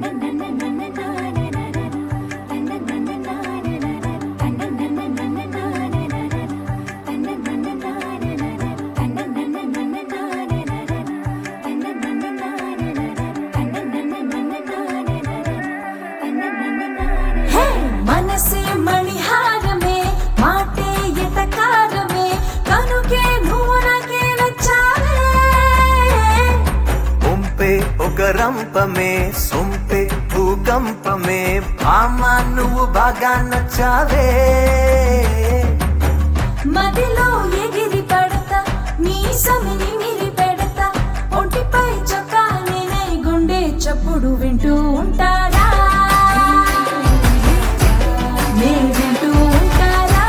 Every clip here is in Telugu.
హే మనసే మణిహారమే మాటే ఎటకారమే కనుకే నూనకే నచ్చావే ఉంపే ఒక రంపమే సొంపే భూకంపమే భామ నువ్వు బాగా నచ్చావే మదిలో ఎగిరి పడతా నీ సమిని మిరి పెడతా ఒంటిపై చొక్కా నేనే గుండె చప్పుడు వింటూ ఉంటారా నే వింటూ ఉంటారా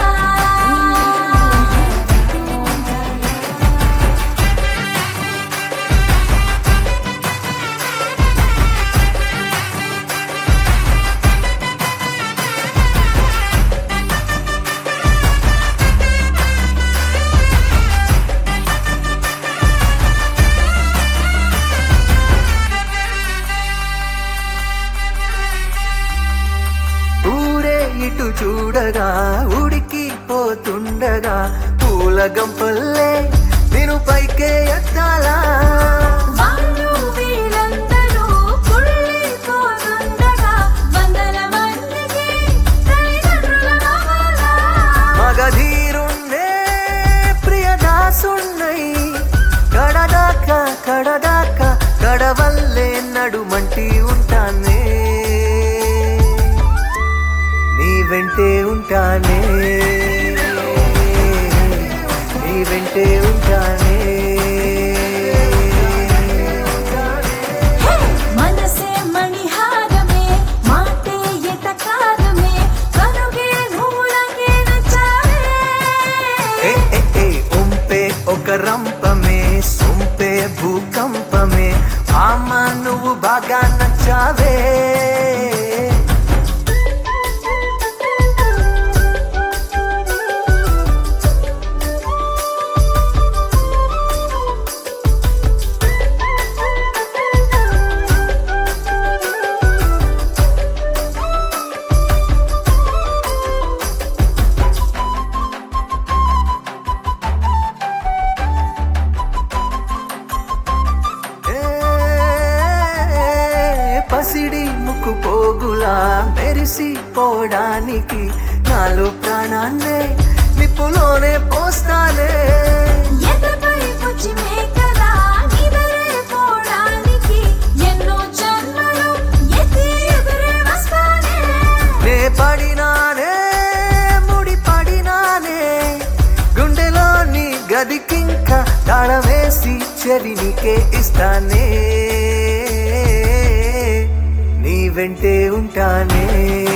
ఊరే ఇటు చూడగా ఉడికి పోతుండగా పూల గంపల్లే నేను పైకే ఎత్తాలా వాళ్ళు వీళ్ళందరూ కుళ్ళిపోతుండగా వందల మందికి తల్లిదండ్రుల అవ్వాలా? మగధీరుణ్ణే ప్రియదాసున్నై కడదాకా కడదాకా కడవల్లే నడుమంటి ఉంటానే నీ వెంటే ఉంటానే నీ వెంటే ఉంటానే హే! మనసే మణిహారమే మాటే ఎటకారమే కనుగే నూనకే నచ్చావే ఏ ఏ ఏ ఉంపే ఒక రంపమే సొంపే భూకంపమే ఆమ నువ్వు బాగా నచ్చావే ఏ, పసిడి ముక్కు పోగులా మెరిసిపోవడానికి నాలో ప్రాణాన్నే నిప్పులోనే పోస్తానే ఎదపై పుచ్చి మేకలా నిద్రపోవడానికి ఎన్నో జన్మలు ఎత్తి ఎదురే వస్తానే నే పడినానే ముడి పడినానే గుండెలోని గదికింక తాళవేసి చెలినికే ఇస్తానే నీ వెంటే ఉంటానే